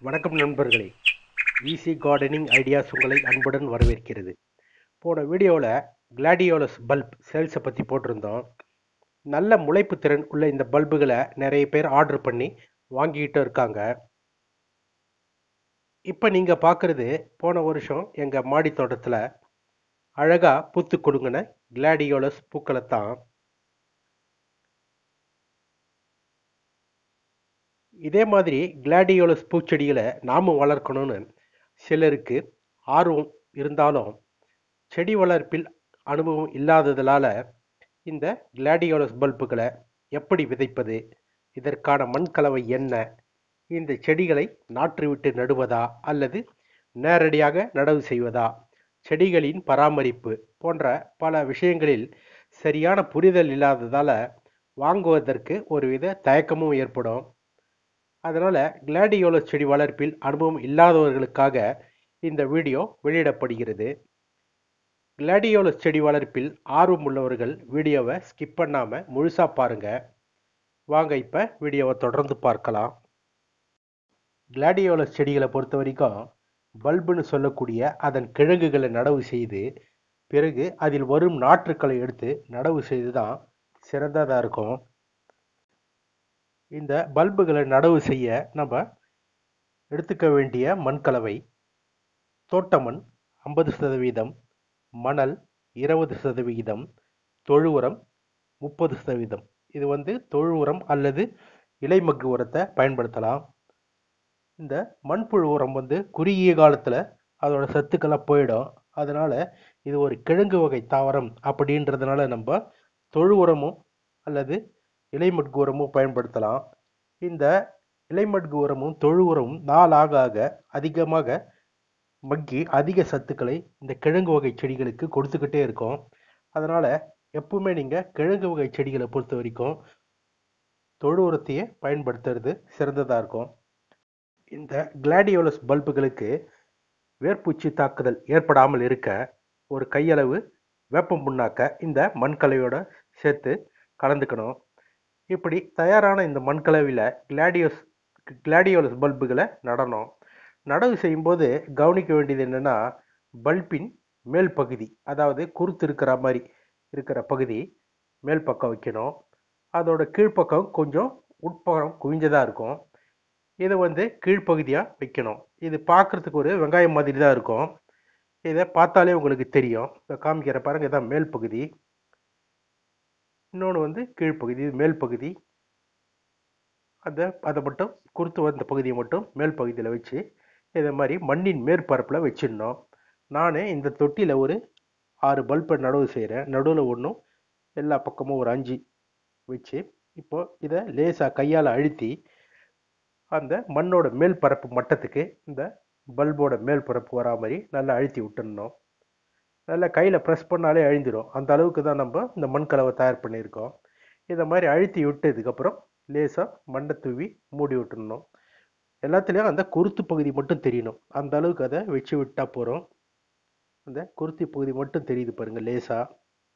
வணக்கம் நண்பர்களே easy gardening ideas உங்களை அன்புடன் வரவேற்கிறது போன வீடியோவில் கிளாடியோலஸ் பல்ப் சேல்ஸை பற்றி போட்டிருந்தோம் நல்ல முளைப்பு திறன் உள்ள இந்த பல்புகளை நிறைய பேர் ஆர்டர் பண்ணி வாங்கிக்கிட்டு இருக்காங்க இப்போ நீங்கள் பார்க்குறது போன வருஷம் எங்கள் மாடி தோட்டத்தில் அழகாக பூத்து கொடுங்கின கிளாடியோலஸ் பூக்களை தான் இதே மாதிரி கிளாடியோலஸ் பூச்செடிகளை நாமும் வளர்க்கணும்னு சிலருக்கு ஆர்வம் இருந்தாலும் செடி வளர்ப்பில் அனுபவம் இல்லாததால் இந்த கிளாடியோலஸ் பல்புகளை எப்படி விதைப்பது இதற்கான மண் கலவை என்ன இந்த செடிகளை நாற்று விட்டு நடுவதா அல்லது நேரடியாக நடவு செய்வதா செடிகளின் பராமரிப்பு போன்ற பல விஷயங்களில் சரியான புரிதல் இல்லாததால் வாங்குவதற்கு ஒருவித தயக்கமும் ஏற்படும் அதனால் கிளாடியோலஸ் செடி வளர்ப்பில் அனுபவம் இல்லாதவர்களுக்காக இந்த வீடியோ வெளியிடப்படுகிறது கிளாடியோலஸ் செடி வளர்ப்பில் ஆர்வம் உள்ளவர்கள் வீடியோவை ஸ்கிப் பண்ணாமல் முழுசாக பாருங்கள் வாங்க இப்போ வீடியோவை தொடர்ந்து பார்க்கலாம் கிளாடியோலஸ் செடிகளை பொறுத்த வரைக்கும் பல்புன்னு சொல்லக்கூடிய அதன் கிழங்குகளை நடவு செய்து பிறகு அதில் வரும் நாற்றுக்களை எடுத்து நடவு செய்து தான் சிறந்ததாக இருக்கும் இந்த பல்புகளை நடவு செய்ய நம்ம எடுத்துக்க வேண்டிய மண்கலவை தோட்ட மண் ஐம்பது சதவீதம் மணல் இருபது சதவிகிதம் தொழு உரம் முப்பது சதவீதம் இது வந்து தொழு உரம் அல்லது இலைமக்கு உரத்தை பயன்படுத்தலாம் இந்த மண்புழு உரம் வந்து குறுகிய காலத்தில் அதோட சத்துக்கெல்லாம் போயிடும் அதனால் இது ஒரு கிழங்கு வகை தாவரம் அப்படின்றதுனால நம்ம தொழு உரமும் அல்லது இலைமட்கு உரமும் பயன்படுத்தலாம் இந்த இலைமட்கு உரமும் தொழு உரமும் நாளாக ஆக அதிகமாக மக்கி அதிக சத்துக்களை இந்த கிழங்கு வகை செடிகளுக்கு கொடுத்துக்கிட்டே இருக்கும் அதனால் எப்பவுமே நீங்கள் கிழங்கு வகை செடிகளை பொறுத்த வரைக்கும் தொழு உரத்தையே பயன்படுத்துறது சிறந்ததாக இருக்கும் இந்த கிளாடியோலஸ் பல்புகளுக்கு வேர்பூச்சி தாக்குதல் ஏற்படாமல் இருக்க ஒரு கையளவு வேப்பம் புண்ணாக்க இந்த மண்கலையோட சேர்த்து கலந்துக்கணும் இப்படி தயாரான இந்த மண்கலவையில் கிளாடியோஸ் கிளாடியோலஸ் பல்புகளை நடணும் நடவு செய்யும்போது கவனிக்க வேண்டியது என்னென்னா பல்பின் மேல் பகுதி அதாவது குருத்து இருக்கிற மாதிரி இருக்கிற பகுதி மேல் பக்கம் வைக்கணும் அதோட கீழ்ப்பக்கம் கொஞ்சம் உட்பக்கம் குவிஞ்சதாக இருக்கும் இதை வந்து கீழ்ப்பகுதியாக வைக்கணும் இது பார்க்குறதுக்கு ஒரு வெங்காயம் மாதிரி தான் இருக்கும் இதை பார்த்தாலே உங்களுக்கு தெரியும் இப்போ காமிக்கிற பாருங்கள் இதான் மேல் பகுதி இன்னொன்று வந்து கீழ்ப்பகுதி இது மேல் பகுதி அதை அதை மட்டும் குறுத்து வந்த பகுதியை மட்டும் மேல் பகுதியில் வச்சு இதை மாதிரி மண்ணின் மேற்பரப்பில் வச்சிடணும் நான் இந்த தொட்டியில் ஒரு ஆறு பல்பை நடவு செய்கிறேன் நடுவில் ஒன்றும் எல்லா பக்கமும் ஒரு அஞ்சு வச்சு இப்போ இதை லேசாக கையால் அழுத்தி அந்த மண்ணோட மேல் பரப்பு மட்டத்துக்கு இந்த பல்போட மேல் பரப்பு வரா மாதிரி நல்லா அழுத்தி விட்டுடணும் நல்லா கையில் ப்ரெஸ் பண்ணாலே அழிஞ்சிடும் அந்த அளவுக்கு தான் நம்ம இந்த மண் கலவை தயார் பண்ணியிருக்கோம் இதை மாதிரி அழுத்தி விட்டதுக்கப்புறம் லேசாக மண்ணை தூவி மூடி விட்டுடணும் எல்லாத்துலேயும் அந்த குருத்து பகுதி மட்டும் தெரியணும் அந்த அளவுக்கு அதை வச்சு விட்டால் போகிறோம் அந்த குருத்தி பகுதி மட்டும் தெரியுது பாருங்கள் லேசாக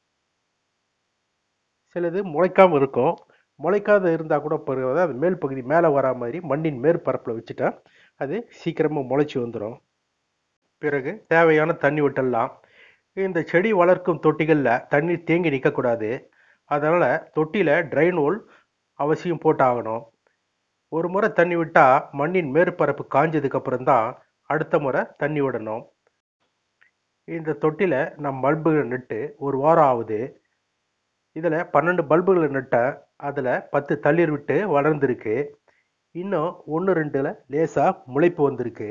சிலது முளைக்காமல் இருக்கும் முளைக்காத இருந்தால் கூட பரவாயில்ல அது மேல் பகுதி மேலே வரா மாதிரி மண்ணின் மேற்பரப்பில் வச்சுட்டா அது சீக்கிரமாக முளைச்சி வந்துடும் பிறகு தேவையான தண்ணி விட்டுடலாம் இந்த செடி வளர்க்கும் தொட்டிகளில் தண்ணீர் தேங்கி நிற்கக்கூடாது அதனால் தொட்டியில் ட்ரைன் ஹோல் அவசியம் போட்டாகணும் ஒரு முறை தண்ணி விட்டால் மண்ணின் மேற்பரப்பு காஞ்சதுக்கப்புறம் தான் அடுத்த முறை தண்ணி விடணும் இந்த தொட்டியில் நம் பல்புகளை நட்டு ஒரு வாரம் ஆகுது இதில் பன்னெண்டு பல்புகளை நட்டால் அதில் பத்து தளிர் விட்டு வளர்ந்துருக்கு இன்னும் ஒன்று ரெண்டில் லேசாக முளைப்பு வந்திருக்கு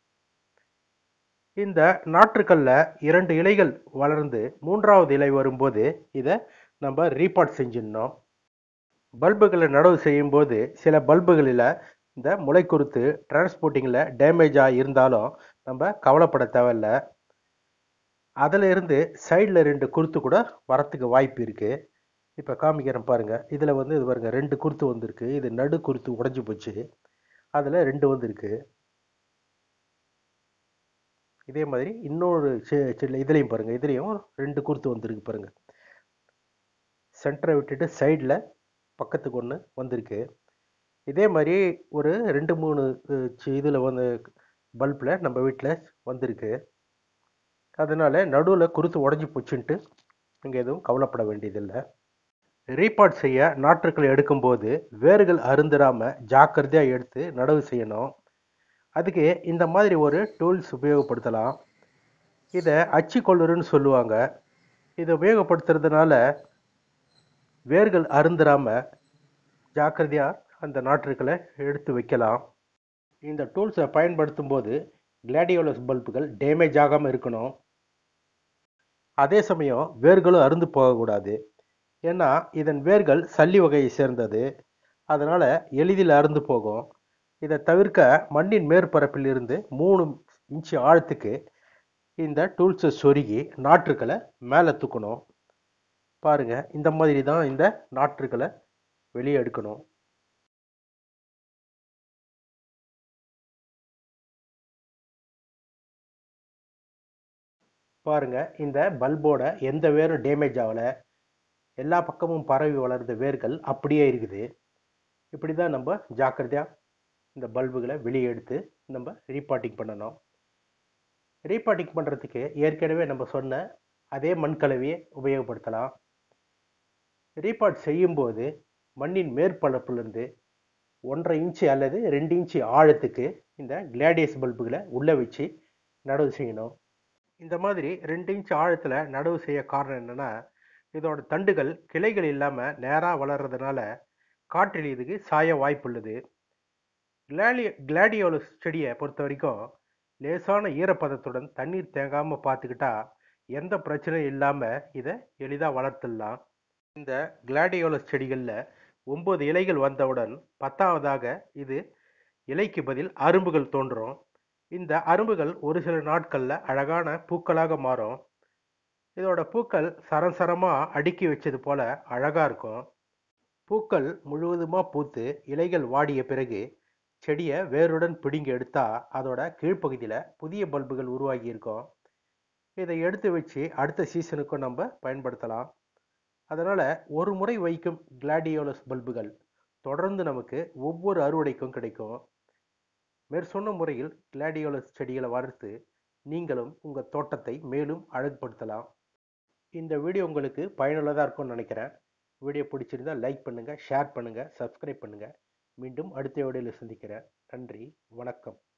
இந்த நாற்றுக்களில் இரண்டு இலைகள் வளர்ந்து மூன்றாவது இலை வரும்போது இதை நம்ம ரீபாட் செஞ்சிடணும் பல்புகளை நடவு செய்யும்போது சில பல்புகளில் இந்த முளை குறுத்து டிரான்ஸ்போர்ட்டிங்கில் டேமேஜாக இருந்தாலும் நம்ம கவலைப்பட தேவையில்ல அதில் இருந்து சைடில் ரெண்டு குருத்து கூட வரத்துக்கு வாய்ப்பு இருக்குது இப்போ காமிக்கிறேன் பாருங்கள் இதில் வந்து இது பாருங்கள் ரெண்டு குருத்து வந்திருக்கு இது நடு குருத்து உடஞ்சி போச்சு அதில் ரெண்டு வந்திருக்கு இதே மாதிரி இன்னொரு செடியில் இதுலேயும் பாருங்கள் இதுலேயும் ரெண்டு குருத்து வந்திருக்கு பாருங்கள் சென்டரை விட்டுட்டு சைடில் பக்கத்துக்கு ஒன்று வந்திருக்கு இதே மாதிரி ஒரு ரெண்டு மூணு இதில் வந்து பல்பில் நம்ம வீட்டில் வந்திருக்கு அதனால் நடுவில் குருத்து உடஞ்சி போச்சுன்ட்டு நீங்கள் எதுவும் கவலைப்பட வேண்டியதில்லை ரீபாட் செய்ய நாற்றுக்களை எடுக்கும்போது வேர்கள் அருந்துடாமல் ஜாக்கிரதையாக எடுத்து நடவு செய்யணும் அதுக்கு இந்த மாதிரி ஒரு டூல்ஸ் உபயோகப்படுத்தலாம் இதை அச்சுக்கொள்ளுருன்னு சொல்லுவாங்க இதை உபயோகப்படுத்துறதுனால வேர்கள் அருந்துடாமல் ஜாக்கிரதையாக அந்த நாற்றுக்களை எடுத்து வைக்கலாம் இந்த டூல்ஸை பயன்படுத்தும் போது கிளாடியோலஸ் பல்புகள் டேமேஜ் ஆகாமல் இருக்கணும் அதே சமயம் வேர்களும் அருந்து போகக்கூடாது ஏன்னா இதன் வேர்கள் சல்லி வகையை சேர்ந்தது அதனால் எளிதில் அருந்து போகும் இதை தவிர்க்க மண்ணின் மேற்பரப்பில் இருந்து மூணு இன்ச்சு ஆழத்துக்கு இந்த டூல்ஸை சொருகி நாற்றுக்களை மேலே தூக்கணும் பாருங்க இந்த மாதிரி தான் இந்த நாற்றுக்களை வெளியே எடுக்கணும் பாருங்க இந்த பல்போட எந்த வேரும் டேமேஜ் ஆகலை எல்லா பக்கமும் பரவி வளர்ந்த வேர்கள் அப்படியே இருக்குது இப்படி தான் நம்ம ஜாக்கிரதையாக இந்த பல்புகளை வெளியே எடுத்து நம்ம ரீபாட்டிங் பண்ணணும் ரீபாட்டிங் பண்ணுறதுக்கு ஏற்கனவே நம்ம சொன்ன அதே மண்கலவையை உபயோகப்படுத்தலாம் ரீபாட் செய்யும்போது மண்ணின் மேற்பரப்பிலிருந்து ஒன்றரை இன்ச்சு அல்லது ரெண்டு இன்ச்சு ஆழத்துக்கு இந்த கிளாடியஸ் பல்புகளை உள்ளே வச்சு நடவு செய்யணும் இந்த மாதிரி ரெண்டு இன்ச் ஆழத்தில் நடவு செய்ய காரணம் என்னென்னா இதோட தண்டுகள் கிளைகள் இல்லாமல் நேராக வளர்றதுனால காற்றில் இதுக்கு சாய வாய்ப்புள்ளது கிளாடி கிளாடியோலஸ் செடியை பொறுத்த வரைக்கும் லேசான ஈரப்பதத்துடன் தண்ணீர் தேங்காமல் பார்த்துக்கிட்டா எந்த பிரச்சனையும் இல்லாமல் இதை எளிதாக வளர்த்துடலாம் இந்த கிளாடியோலஸ் செடிகளில் ஒம்பது இலைகள் வந்தவுடன் பத்தாவதாக இது இலைக்கு பதில் அரும்புகள் தோன்றும் இந்த அரும்புகள் ஒரு சில நாட்களில் அழகான பூக்களாக மாறும் இதோட பூக்கள் சரசரமாக அடுக்கி வச்சது போல அழகாக இருக்கும் பூக்கள் முழுவதுமாக பூத்து இலைகள் வாடிய பிறகு செடியை வேருடன் பிடுங்கி எடுத்தால் அதோட கீழ்ப்பகுதியில் புதிய பல்புகள் உருவாகி இருக்கும் இதை எடுத்து வச்சு அடுத்த சீசனுக்கும் நம்ம பயன்படுத்தலாம் அதனால் ஒரு முறை வைக்கும் கிளாடியோலஸ் பல்புகள் தொடர்ந்து நமக்கு ஒவ்வொரு அறுவடைக்கும் கிடைக்கும் மேற்சொன்ன முறையில் கிளாடியோலஸ் செடிகளை வளர்த்து நீங்களும் உங்கள் தோட்டத்தை மேலும் அழகுபடுத்தலாம் இந்த வீடியோ உங்களுக்கு பயனுள்ளதாக இருக்கும்னு நினைக்கிறேன் வீடியோ பிடிச்சிருந்தா லைக் பண்ணுங்கள் ஷேர் பண்ணுங்கள் சப்ஸ்கிரைப் பண்ணுங்கள் மீண்டும் அடுத்த வீடியோவில் சந்திக்கிறேன் நன்றி வணக்கம்